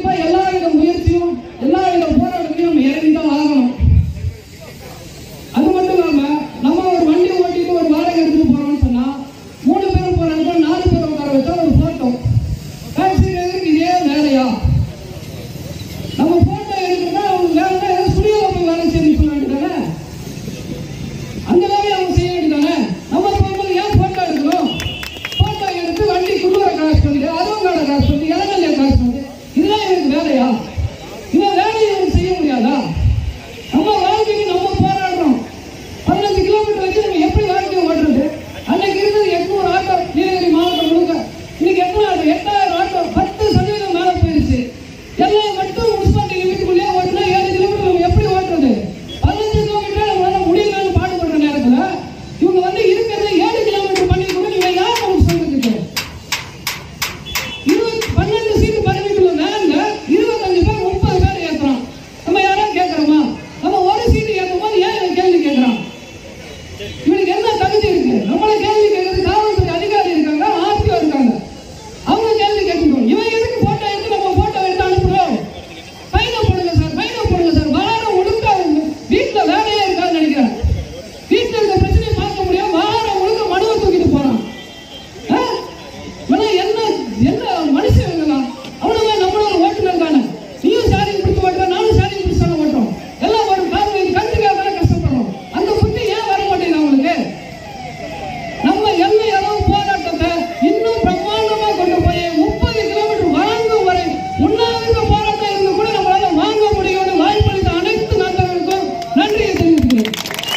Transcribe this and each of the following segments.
கண்டிப்பா எல்லா வித முயற்சியும் எல்லா வித போராட்டத்தையும் நம்ம இறங்கி தான் ஆகணும் அது மட்டும் இல்லாம நம்ம ஒரு வண்டி ஓட்டிட்டு ஒரு வாடகை எடுத்துட்டு போறோம்னு சொன்னா மூணு பேர் போறாங்க நாலு பேர் உட்கார வச்சா ஒரு போட்டோ டாக்ஸி டிரைவருக்கு இதே வேலையா நம்ம போட்டோ எடுக்கணும்னா அவங்க வேலை ஏதோ ஸ்டுடியோவில் போய் வேலை செய்யணும்னு சொல்ல வேண்டியதானே அந்த வேலையை அவங்க செய்ய வேண்டியதானே நம்ம போகும்போது ஏன் போட்டோ எடுக்கணும் போட்டோ எடுத்து வண்டி குடுவரை காசு பண்ணிட்டு அதுவும் காசு பண்ணி இளநிலையை காசு பண்ணி இதெல்லாம் எனக்கு வேலையா இந்த வேலையை இவங்க செய்ய முடியாதா நம்ம வாழ்க்கைக்கு நம்ம போராடுறோம் பதினஞ்சு கிலோமீட்டர் வச்சு நம்ம எப்படி வாழ்க்கையை ஓட்டுறது அன்னைக்கு இருந்தது எட்நூறு ஆட்டோ நீலகிரி மாவட்டம் முழுக்க இன்னைக்கு எத்தனை ஆட்டோ எட்டாயிரம் ஆட்டோ பத்து சதவீதம் மேல போயிருச்சு எல்லாம் மட்டும் முனிசிபாலிட்டி லிமிட்டுக்குள்ளே ஓட்டுனா ஏழு கிலோமீட்டர் நம்ம எப்படி ஓட்டுறது பதினஞ்சு கிலோமீட்டர் நம்மளால முடியலன்னு பாடுபடுற நேரத்துல இவங்க வந்து இருக்கிறத ஏழு கிலோமீட்டர் பண்ணி கூட நீங்க யார் நமக்கு சொல்றதுக்கு இருபது பன்னெண்டு சீட்டு பதவிக்குள்ள வேன்ல இருபத்தஞ்சு பேர் முப்பது பேர் ஏத்துறோம் நம்ம யாராவது கேட்கறோமா நம்ம ஒரு சீட்டு ஏற்றும் போது ஏன் இவன் கேள்வி கேட்கறான் இவனுக்கு என்ன தகுதி இருக்கு நம்மள கேள்வி கேட்கறது காவல்துறை அதிகாரி இருக்காங்க ஆர்டிஓ இருக்காங்க அவங்க கேள்வி கேட்கணும் இவன் எதுக்கு போட்டோ எடுத்து நம்ம போட்டோ எடுத்து அனுப்புறோம் ஃபைன போடுங்க சார் ஃபைன போடுங்க சார் வாரம் முழுக்க வீட்டுல வேலையே இருக்கான்னு நினைக்கிறேன் வீட்டுல இருக்க பிரச்சனையை பார்க்க முடியும் வாரம் முழுக்க மனுவை தூக்கிட்டு போறான் ஆ? இவனா என்ன என்ன மனுஷன் இவங்கெல்லாம் அவனுமே நம்மளும் ஓட்டுநர் தானே நீயும் சாரிங் பிடிச்சு ஓட்டுற நானும் சாரிங் பிடிச்சு தானே ஓட்டுறோம் எல்லாம் ஒரு கார் கண்டுக்காக தானே கஷ்டப்படுறோம் அந்த புத்தி ஏன் வர மாட்டேங்குது அவங்களுக்கு நம்ம எல்லை அளவு போராட்டத்தை இன்னும் பிரம்மாண்டமா கொண்டு போய் முப்பது கிலோமீட்டர் வாங்கும் வரை உண்ணாவிரத போராட்டம் இருந்து கூட நம்மளால வாங்க முடியும்னு வாய்ப்பளித்த அனைத்து நண்பர்களுக்கும் நன்றியை தெரிவிக்கிறேன்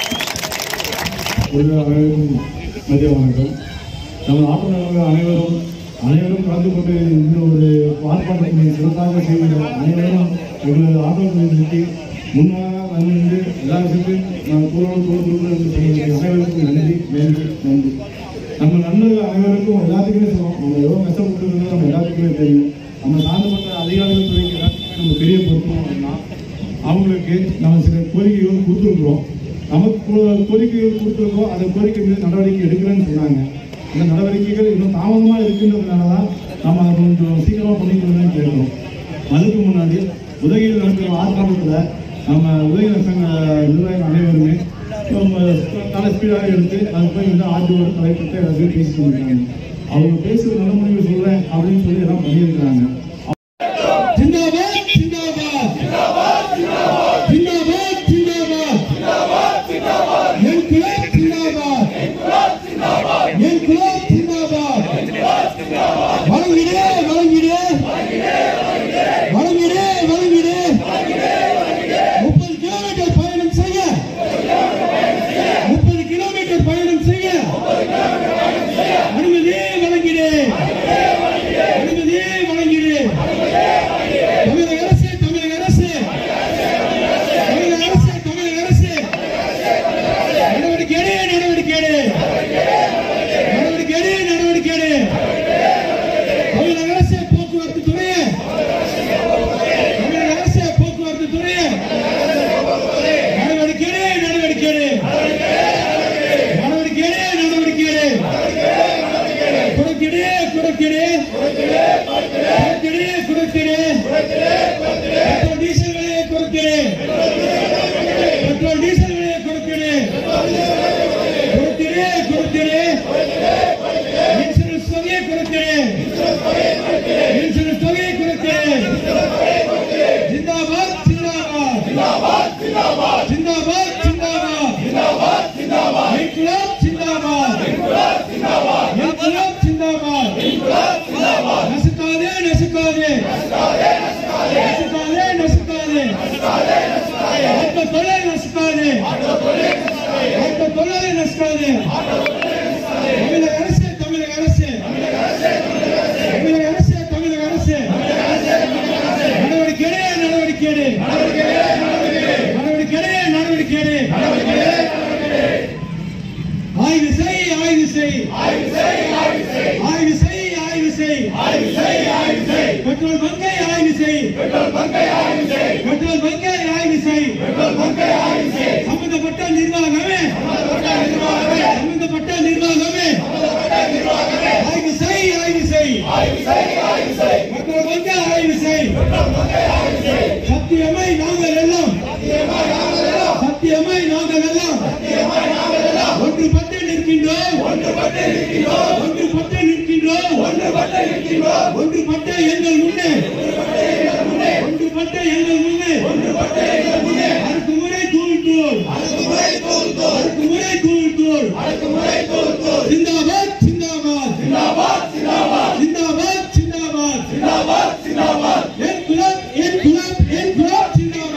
ஒரு அனைவருக்கும் மதிய வணக்கம் நமது ஆட்டோநர்கள் அனைவரும் அனைவரும் கலந்து கொண்டு இந்த ஒரு ஆர்ப்பாட்டத்தினை சிறப்பாக செய்கிற அனைவரும் எங்களது ஆட்டோக்களை நிறுத்தி முன்னாக வந்து எல்லா விஷயத்தையும் நான் தோளோடு தோல் கொடுக்குறது என்று சொன்னது அனைவருக்கும் நன்றி நன்றி நன்றி நம்ம நண்பர்கள் அனைவருக்கும் எல்லாத்துக்குமே சொல்லுவோம் நம்ம எவ்வளோ கஷ்டப்பட்டு நம்ம எல்லாத்துக்குமே தெரியும் நம்ம சார்ந்தப்பட்ட அதிகாரிகள் துறைக்கு எல்லாத்துக்குமே நம்ம பெரிய பொறுப்பு அப்படின்னா அவங்களுக்கு நம்ம சில கோரிக்கைகள் கொடுத்துருக்குறோம் நமக்கு கோ- கோரிக்கைகள் கொடுத்துருக்கோம் அந்த கோரிக்கை மீது நடவடிக்கை எடுக்கிறேன்னு சொன்னாங்க இந்த நடவடிக்கைகள் இன்னும் தாமதமாக இருக்கின்றதுனால தான் நம்ம அதை கொஞ்சம் சீக்கிரமாக பண்ணிக்கணும்னு கேட்குறோம் அதுக்கு முன்னாடி உதகையில் நடக்கிற ஆர்ப்பாட்டத்தில் நம்ம உதயநகர் சங்க நிர்வாகிகள் அனைவருமே நம்ம நல்ல ஸ்பீடாக எடுத்து அது போய் வந்து ஆர்டிஓட தலைப்பிட்டு எல்லாத்தையும் பேசிட்டு இருக்காங்க அவங்க பேசுகிற நல்ல முடிவு சொல்கிறேன் அப்படின்னு சொல்லி எல்லாம் பண்ணியிருக்கிறாங்க जिंदाबाद जिंदाबाद जिंदाबाद जिंदाबाद इनकलाब जिंदाबाद इनकलाब जिंदाबाद வழங்கிடு வழங்கிடு வழங்கிடு வழங்கிடு முப்பது கிலோமீட்டர் பயணம் செய்ய முப்பது கிலோமீட்டர் பயணம் செய்ய அனுமதி வழங்கிடு அனுமதி வழங்கிடு தமிழக அரசு தமிழக அரசு தமிழக அரசு தமிழக அரசு நடவடிக்கை எடு நடவடிக்கை எடு நடவடிக்கை எடு நடவடிக்கை எடு தமிழக அரசு போக்குவரத்து துறையே தமிழக அரசு போக்குவரத்து துறையே நடவடிக்கை எடு நடவடிக்கை எடு நடவடிக்கை எடு நடவடிக்கை எடு குறுக்கிடு குறுக்கிடு குறுக்கிடு குறுக்கிடு பெட்ரோல் டீசல் விலையை குறுக்கிடு பெட்ரோல் டீசல் விலையை குறுக்கிடு குறுக்கிடு குறுக்கிடு இன்சூரன்ஸ் தொகையை குறுக்கிடு இன்சூரன்ஸ் தொகையை குறுக்கிடு ஜிந்தாபாத் ஜிந்தாபாத் ஜிந்தாபாத் ஜிந்தாபாத் இன்குலாப் ஜிந்தாபாத் இன்குலாப் ஜிந்தாபாத் நசுக்காதே நசுக்காதே நசுக்காதே நசுக்காதே ஆட்டோ தொலை நசுக்காதே ஆட்டோ தொலை நசுக்காதே தமிழக அரசு தமிழக அரசு தமிழக அரசு தமிழக அரசு நடவடிக்கை எடு, நடவடிக்கை எடு. நடவடிக்கை எடு, நடவடிக்கை எடு. ஆய்வு செய் ஆய்வு செய் ஆய்வு செய் ஆய்வு செய் பெட்ரோல் பங்கை ஆய்வு செய் பெட்ரோல் பங்கை ஆய்வு செய் சம்பந்தப்பட்ட நிர்வாகமே சம்பந்தப்பட்ட நிர்வாகமே ஆய்வு செய் ஆய்வு செய் பெட்ரோல் பங்கை ஆய்வு செய் சத்தியமை நாங்கள் எல்லாம் சத்தியமை நாங்கள் எல்லாம் ஒன்றுபட்டு நிற்கின்றோம் ஒன்றுபட்டு நிற்கின்றோம் ஒன்றுபட்ட எங்கள் முன்னே ஒன்றுபட்ட எங்கள் முன்னே அடுக்குமுறை தூள் தூள் அடுக்குமுறை தூள் தூள் சிந்தாபாத் சிந்தாபாத் சிந்தாபாத் சிந்தாபாத் என் குலம் என் குலம் என் குலம்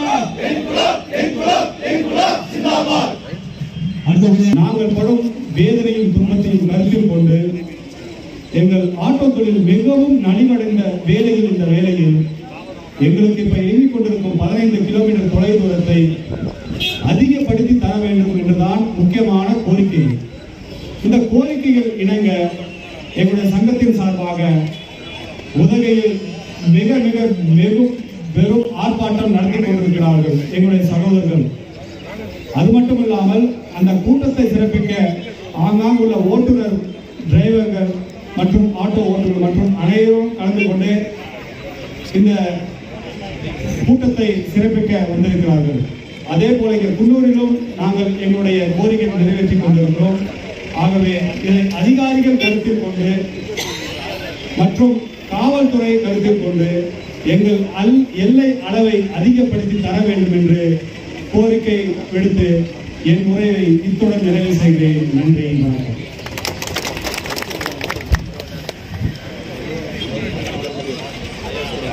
சிந்தாபாத் அடுத்தபடியாக நாங்கள் படும் வேதனையும் துன்பத்தையும் கருத்தில் கொண்டு எங்கள் ஆட்டோ தொழில் மிகவும் நலிவடைந்த வேலையில் இந்த வேலையில் எங்களுக்கு இப்ப இயங்கிக் கொண்டிருக்கும் பதினைந்து கிலோமீட்டர் தொலை தூரத்தை அதிகப்படுத்தி தர வேண்டும் என்றுதான் முக்கியமான கோரிக்கை இந்த கோரிக்கைகள் இணங்க எங்களுடைய சங்கத்தின் சார்பாக உதகையில் மிக மிக வெகு வெறும் ஆர்ப்பாட்டம் நடத்தி கொண்டிருக்கிறார்கள் எங்களுடைய சகோதரர்கள் அது மட்டும் இல்லாமல் அந்த கூட்டத்தை சிறப்பிக்க ஆங்காங்கு உள்ள ஓட்டுநர் டிரைவர்கள் மற்றும் ஆட்டோ ஓட்டுநர் மற்றும் அனைவரும் கலந்து கொண்டு இந்த கூட்டத்தை சிறப்பிக்க வந்திருக்கிறார்கள் அதே போல இங்கே குன்னூரிலும் நாங்கள் எங்களுடைய கோரிக்கையை நிறைவேற்றிக் கொண்டிருக்கிறோம் ஆகவே இதை அதிகாரிகள் கருத்தில் கொண்டு மற்றும் காவல்துறை கருத்தில் கொண்டு எங்கள் அல் எல்லை அளவை அதிகப்படுத்தி தர வேண்டும் என்று கோரிக்கை விடுத்து என் உரையை இத்துடன் நிறைவு செய்கிறேன் நன்றி வணக்கம்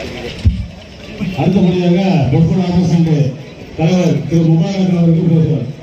அடுத்தபடியாக பொற்புல அரசு தலைவர் திரு முபாரக் அவர்கள் பேசுவார்